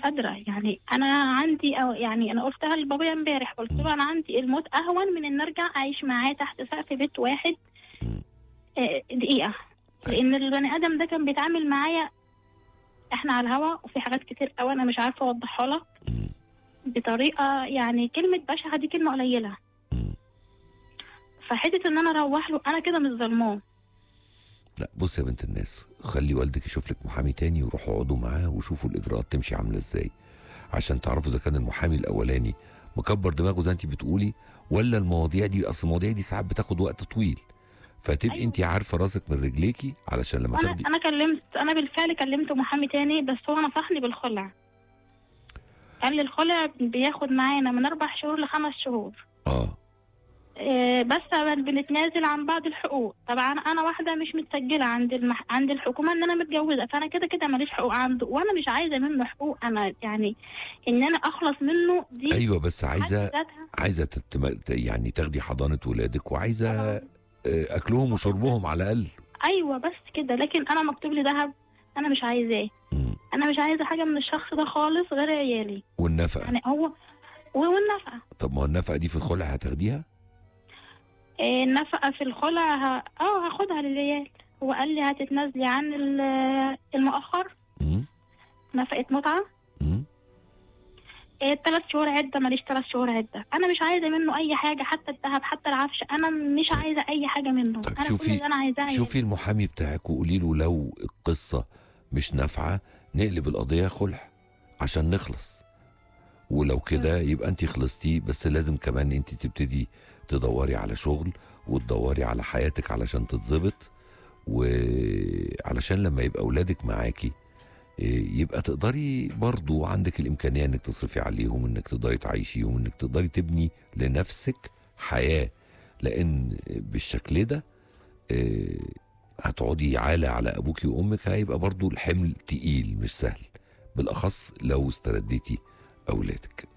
قادره يعني انا عندي أو يعني انا قلتها لبابايا امبارح قلت له انا عندي الموت اهون من ان ارجع اعيش معاه تحت سقف بيت واحد آه، دقيقه لان البني ادم ده كان بيتعامل معايا احنا على الهوا وفي حاجات كتير قوي انا مش عارفه اوضحها لك بطريقه يعني كلمه بشعه دي كلمه قليله فحته ان انا اروح له انا كده مش ظلماه لا بص يا بنت الناس خلي والدك يشوف لك محامي تاني وروحوا اقعدوا معاه وشوفوا الاجراءات تمشي عامله ازاي عشان تعرفوا اذا كان المحامي الاولاني مكبر دماغه زي انت بتقولي ولا المواضيع دي اصل المواضيع دي ساعات بتاخد وقت طويل فتبقي أيوة. انت عارفه راسك من رجليكي علشان لما انا تاخدي انا كلمت انا بالفعل كلمت محامي تاني بس هو نصحني بالخلع قال لي الخلع بياخد معانا من اربع شهور لخمس شهور اه إيه، بس بنتنازل عن بعض الحقوق طبعا انا واحده مش متسجله عند المح... عند الحكومه ان انا متجوزه فانا كده كده ماليش حقوق عنده وانا مش عايزه منه حقوق انا يعني ان انا اخلص منه دي ايوه بس عايزه حد ذاتها. عايزه تتم... يعني تاخدي حضانه ولادك وعايزه آه، اكلهم وشربهم على الاقل ايوه بس كده لكن انا مكتوب لي ذهب انا مش عايزاه مم. انا مش عايزه حاجه من الشخص ده خالص غير عيالي والنفقه يعني هو والنفقه طب ما هو النفقه دي في الخلع هتاخديها إيه، النفقه في الخلع ه... اه هاخدها للعيال هو قال لي هتتنازلي عن ال- المؤخر مم. نفقه متعه مم. إيه ثلاث شهور عده ماليش ثلاث شهور عده انا مش عايزه منه اي حاجه حتى الذهب حتى العفش انا مش عايزه اي حاجه منه طيب انا شوفي- كل اللي انا عايزاه عيالي. شوفي المحامي بتاعك وقولي له لو القصه مش نافعه نقلب القضيه خلع عشان نخلص ولو كده يبقى انت خلصتي بس لازم كمان انت تبتدي تدوري على شغل وتدوري على حياتك علشان تتظبط وعلشان لما يبقى اولادك معاكي إيه، يبقى تقدري برضو عندك الامكانيه انك تصرفي عليهم انك تقدري تعيشيهم انك تقدري تبني لنفسك حياه لان بالشكل ده آه، هتقعدي عالة على ابوكي وامك هيبقى برضو الحمل تقيل مش سهل بالاخص لو استرديتي اولادك